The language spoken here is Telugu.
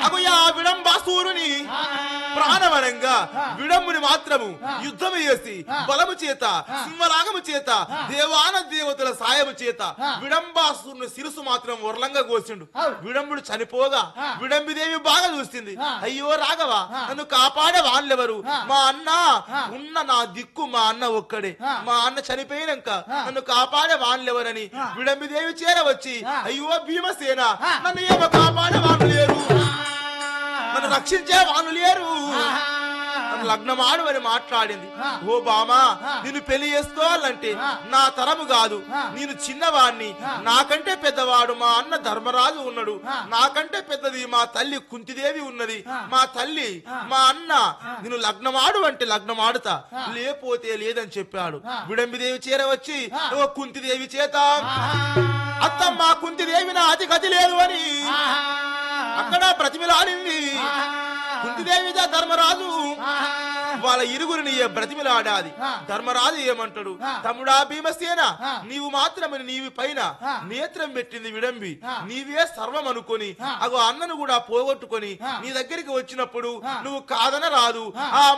అగో ఆ విడంబాసూరుని ప్రాణవనంగా విడంబుని మాత్రము యుద్ధము చేసి బలము చేత సింహరాగము చేత దేవాన దేవతల సాయము చేత విడంబాసురుని శిరసు మాత్రం ఉర్లంగా కోసిండు విడంబుడు చనిపోగా విడంబిదేవి బాగా చూస్తుంది అయ్యో రాఘవ నన్ను కాపాడే వాళ్ళెవరు మా అన్న ఉన్న నా దిక్కు మా అన్న ఒక్కడే మా అన్న చనిపోయినాక నన్ను కాపాడే వాళ్ళెవరని విడంబిదేవి చేరవచ్చి అయ్యో భీమసేన నన్ను ఏమో కాపాడే వాళ్ళు లేరు నన్ను రక్షించే వాళ్ళు లేరు నన్ను లగ్నమాడు అని మాట్లాడింది ఓ బామా నిన్ను పెళ్లి చేసుకోవాలంటే నా తరము కాదు నేను చిన్నవాణ్ణి నాకంటే పెద్దవాడు మా అన్న ధర్మరాజు ఉన్నాడు నాకంటే పెద్దది మా తల్లి కుంతిదేవి ఉన్నది మా తల్లి మా అన్న నేను లగ్నమాడు అంటే లగ్నమాడుతా లేపోతే లేదని చెప్పాడు విడంబిదేవి చేరవచ్చి ఓ కుంతిదేవి చేత అత్తమ్మ కుంతిదేవి నా అతి గతి లేదు అని అక్కడ ప్రతిమలాడింది కుంతిదేవి ధర్మరాజు వాళ్ళ ఇరుగురిని బ్రతిమిలాడాది ధర్మరాజు ఏమంటాడు తమ్ముడా భీమసేన నీవు మాత్రమే నీవి పైన నేత్రం పెట్టింది విడంబి నీవే సర్వం అనుకొని అగో అన్నను కూడా పోగొట్టుకొని నీ దగ్గరికి వచ్చినప్పుడు నువ్వు కాదన రాదు ఆ